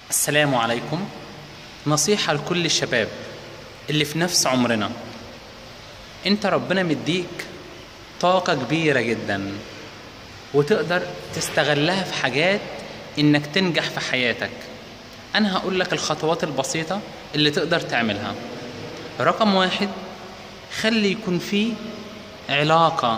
السلام عليكم نصيحة لكل الشباب اللي في نفس عمرنا انت ربنا مديك طاقة كبيرة جدا وتقدر تستغلها في حاجات انك تنجح في حياتك انا هقول لك الخطوات البسيطة اللي تقدر تعملها رقم واحد خلي يكون في علاقة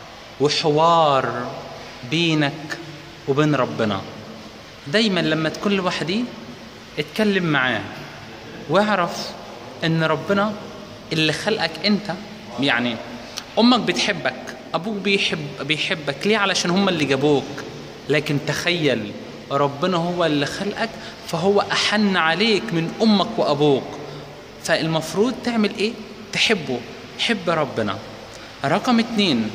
وحوار بينك وبين ربنا دايما لما تكون لوحدي اتكلم معاه واعرف ان ربنا اللي خلقك انت يعني امك بتحبك ابوك بيحب بيحبك ليه علشان هم اللي جابوك لكن تخيل ربنا هو اللي خلقك فهو احن عليك من امك وابوك فالمفروض تعمل ايه تحبه حب ربنا رقم اتنين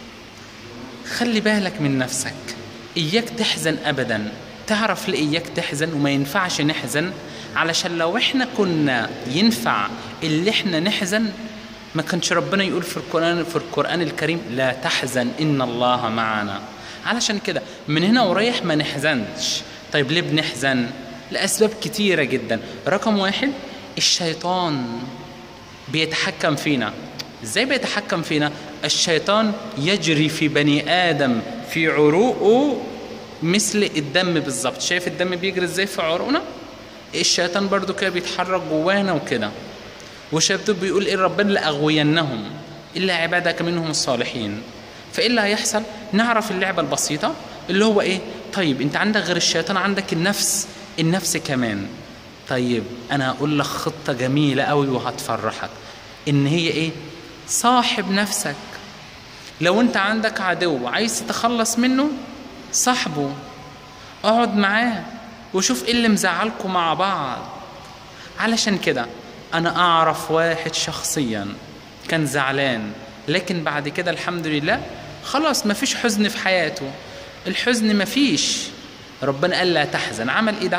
خلي بالك من نفسك إياك تحزن أبدا تعرف ليه إياك تحزن وما ينفعش نحزن علشان لو إحنا كنا ينفع اللي إحنا نحزن ما كانش ربنا يقول في القرآن في القرآن الكريم لا تحزن إن الله معنا علشان كده من هنا ورايح ما نحزنش طيب ليه بنحزن لأسباب كتيرة جدا رقم واحد الشيطان بيتحكم فينا ازاي بيتحكم فينا الشيطان يجري في بني ادم في عروقه مثل الدم بالظبط شايف الدم بيجري ازاي في عروقنا الشيطان برضو كده بيتحرك جوانا وكده والشيطان بيقول ايه ربنا لاغوينهم الا عبادك منهم الصالحين فايه اللي هيحصل نعرف اللعبه البسيطه اللي هو ايه طيب انت عندك غير الشيطان عندك النفس النفس كمان طيب انا هقول لك خطه جميله قوي وهتفرحك ان هي ايه صاحب نفسك لو انت عندك عدو عايز تتخلص منه صاحبه اقعد معاه وشوف ايه اللي مزعلكم مع بعض علشان كده انا اعرف واحد شخصيا كان زعلان لكن بعد كده الحمد لله خلاص مفيش حزن في حياته الحزن مفيش ربنا قال لا تحزن عمل ايه ده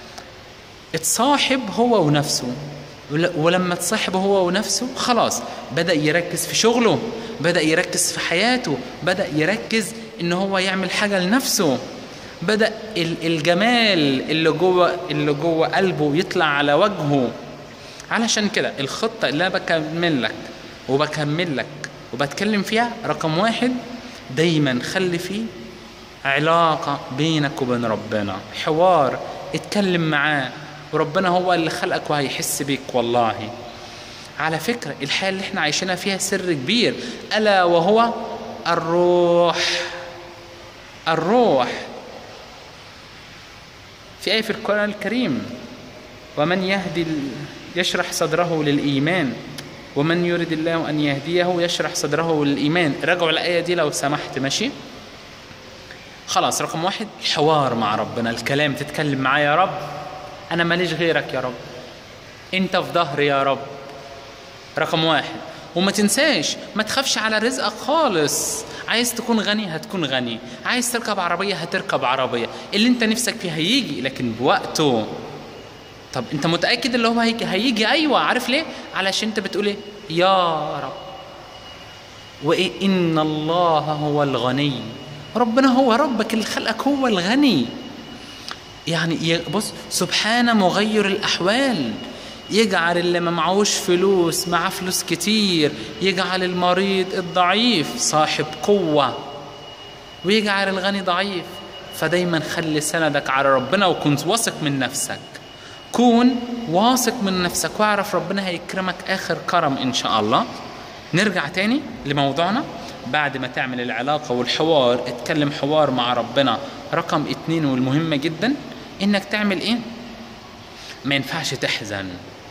اتصاحب هو ونفسه ولما تصاحب هو ونفسه خلاص بدأ يركز في شغله بدأ يركز في حياته بدأ يركز ان هو يعمل حاجة لنفسه بدأ الجمال اللي جوه اللي جوه قلبه يطلع على وجهه علشان كده الخطة اللي انا بكمل لك وبكمل لك وبتكلم فيها رقم واحد دايما خلي فيه علاقة بينك وبين ربنا حوار اتكلم معاه وربنا هو اللي خلقك وهيحس بيك والله على فكرة الحياة اللي احنا عايشينها فيها سر كبير ألا وهو الروح الروح في آية في القرآن الكريم ومن يهدي يشرح صدره للإيمان ومن يريد الله أن يهديه يشرح صدره للإيمان راجعوا الآية دي لو سمحت ماشي خلاص رقم واحد الحوار مع ربنا الكلام تتكلم معاه يا رب أنا ماليش غيرك يا رب أنت في ظهري يا رب رقم واحد وما تنساش ما تخافش على رزقك خالص عايز تكون غني هتكون غني عايز تركب عربية هتركب عربية اللي انت نفسك فيه هيجي لكن بوقته طب انت متأكد اللي هو هيجي هيجي ايوه عارف ليه علشان انت بتقول ايه يا رب وايه ان الله هو الغني ربنا هو ربك اللي خلقك هو الغني يعني بص سبحان مغير الأحوال يجعل اللي ما معهوش فلوس معاه فلوس كتير يجعل المريض الضعيف صاحب قوة ويجعل الغني ضعيف فدايما خلي سندك على ربنا وكن واثق من نفسك كون واثق من نفسك واعرف ربنا هيكرمك آخر كرم إن شاء الله نرجع تاني لموضوعنا بعد ما تعمل العلاقة والحوار اتكلم حوار مع ربنا رقم اتنين والمهمة جدا انك تعمل ايه ما ينفعش تحزن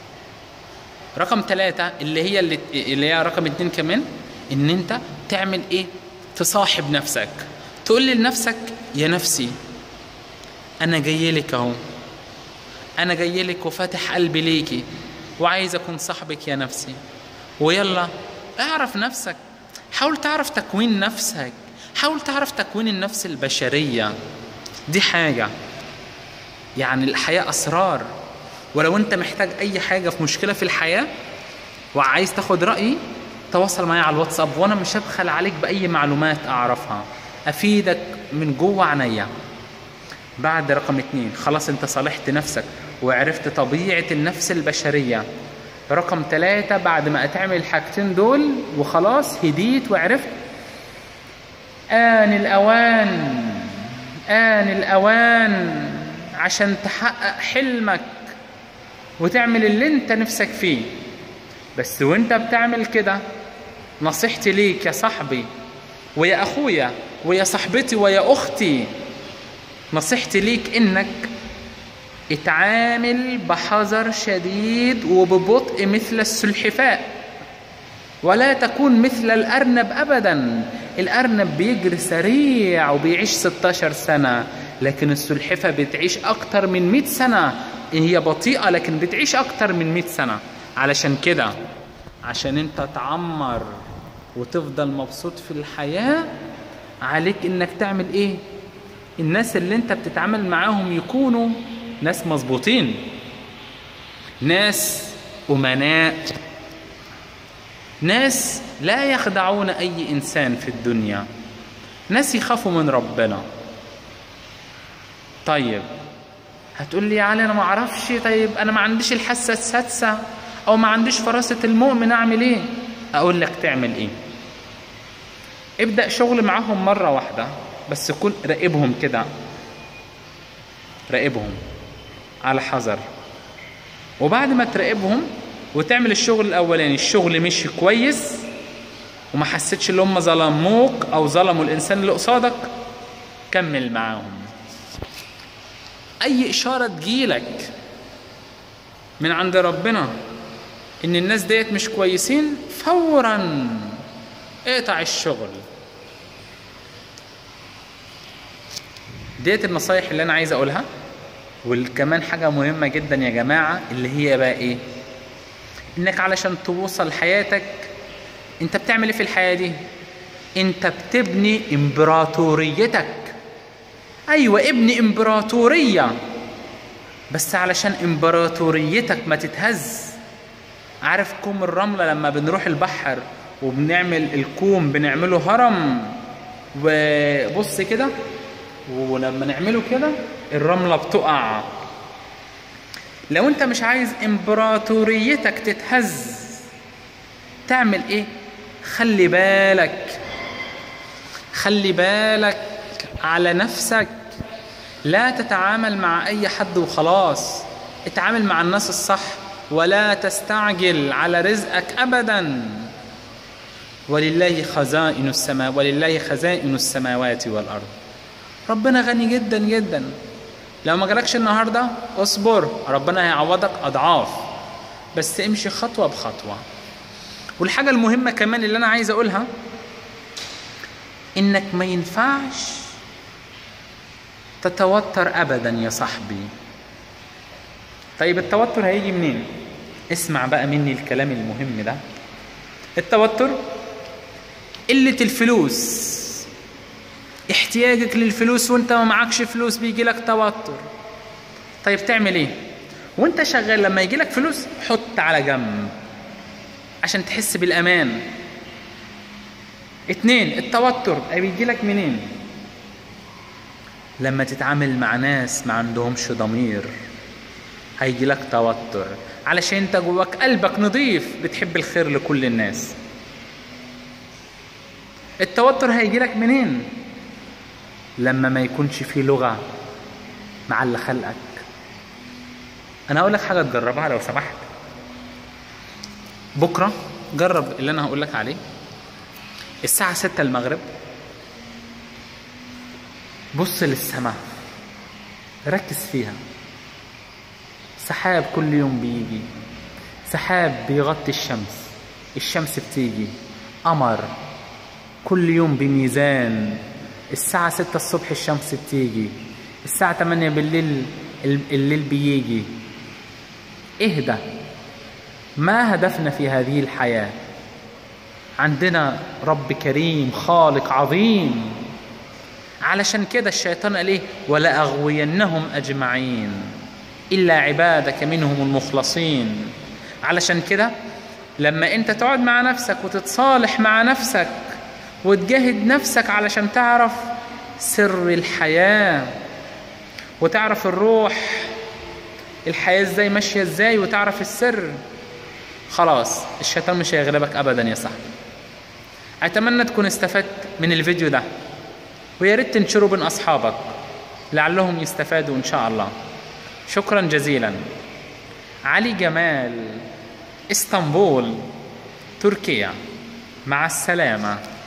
رقم ثلاثة اللي هي اللي, اللي هي رقم اتنين كمان ان انت تعمل ايه تصاحب نفسك تقول لنفسك يا نفسي انا جاي لك اهو انا جاي لك وفاتح قلبي ليكي وعايز اكون صاحبك يا نفسي ويلا اعرف نفسك حاول تعرف تكوين نفسك حاول تعرف تكوين النفس البشرية دي حاجة يعني الحياة أسرار ولو أنت محتاج أي حاجة في مشكلة في الحياة وعايز تاخد رأيي تواصل معايا على الواتساب وأنا مش هبخل عليك بأي معلومات أعرفها أفيدك من جوه عينيا بعد رقم اتنين خلاص انت صالحت نفسك وعرفت طبيعة النفس البشرية رقم ثلاثة بعد ما تعمل الحاجتين دول وخلاص هديت وعرفت آن الأوان آن الأوان عشان تحقق حلمك وتعمل اللي انت نفسك فيه بس وانت بتعمل كده نصيحتي ليك يا صاحبي ويا أخويا ويا صاحبتي ويا أختي نصيحتي ليك إنك اتعامل بحذر شديد وببطء مثل السلحفاء ولا تكون مثل الأرنب أبدا الأرنب بيجري سريع وبيعيش 16 سنة لكن السلحفة بتعيش أكتر من 100 سنة هي بطيئة لكن بتعيش أكتر من 100 سنة علشان كده عشان انت تعمر وتفضل مبسوط في الحياة عليك انك تعمل ايه الناس اللي انت بتتعامل معاهم يكونوا ناس مظبوطين ناس أمناء ناس لا يخدعون أي إنسان في الدنيا ناس يخافوا من ربنا طيب هتقول لي يا علي أنا ما أعرفش طيب أنا ما عنديش الحاسة السادسة أو ما عنديش فراسة المؤمن أعمل إيه أقول لك تعمل إيه ابدأ شغل معاهم مرة واحدة بس كن راقبهم كده راقبهم على حذر وبعد ما تراقبهم وتعمل الشغل الاولاني الشغل مشي كويس وما حسيتش ان هم ظلموك او ظلموا الانسان اللي قصادك كمل معاهم اي اشاره تجيلك من عند ربنا ان الناس ديت مش كويسين فورا اقطع الشغل ديت النصايح اللي انا عايز اقولها وكمان حاجة مهمة جدا يا جماعة اللي هي بقى ايه انك علشان توصل حياتك انت بتعمل ايه في الحياة دي انت بتبني امبراطوريتك ايوه ابني امبراطورية بس علشان امبراطوريتك ما تتهز عارف كوم الرملة لما بنروح البحر وبنعمل الكوم بنعمله هرم وبص كده ولما نعمله كده الرملة بتقع لو انت مش عايز امبراطوريتك تتهز تعمل ايه خلي بالك خلي بالك على نفسك لا تتعامل مع اي حد وخلاص اتعامل مع الناس الصح ولا تستعجل على رزقك ابدا ولله خزائن السماء ولله خزائن السماوات والارض ربنا غني جدا جدا لو ما جالكش النهارده اصبر ربنا هيعوضك اضعاف بس امشي خطوه بخطوه والحاجه المهمه كمان اللي انا عايز اقولها انك ما ينفعش تتوتر ابدا يا صاحبي طيب التوتر هيجي منين اسمع بقى مني الكلام المهم ده التوتر قله الفلوس احتياجك للفلوس وانت ما معكش فلوس بيجي لك توتر طيب تعمل ايه وانت شغال لما يجي لك فلوس حط على جنب عشان تحس بالامان اتنين التوتر بيجي لك منين لما تتعامل مع ناس ما عندهمش ضمير هيجي لك توتر علشان انت جواك قلبك نظيف بتحب الخير لكل الناس التوتر هيجي لك منين لما ما يكونش في لغة مع اللي خلقك انا هقول لك حاجة تجربها لو سمحت بكرة جرب اللي انا هقول لك عليه الساعة ستة المغرب بص للسماء ركز فيها سحاب كل يوم بيجي سحاب بيغطي الشمس الشمس بتيجي قمر كل يوم بميزان الساعة ستة الصبح الشمس بتيجي الساعة تمانية بالليل الليل بيجي اهدى ما هدفنا في هذه الحياة عندنا رب كريم خالق عظيم علشان كده الشيطان قال ايه ولا اغوينهم اجمعين الا عبادك منهم المخلصين علشان كده لما انت تقعد مع نفسك وتتصالح مع نفسك وتجاهد نفسك علشان تعرف سر الحياه وتعرف الروح الحياة ازاي ماشية ازاي وتعرف السر خلاص الشيطان مش هيغلبك ابدا يا صاحبي اتمنى تكون استفدت من الفيديو ده ويا ريت تنشره بين اصحابك لعلهم يستفادوا ان شاء الله شكرا جزيلا علي جمال اسطنبول تركيا مع السلامه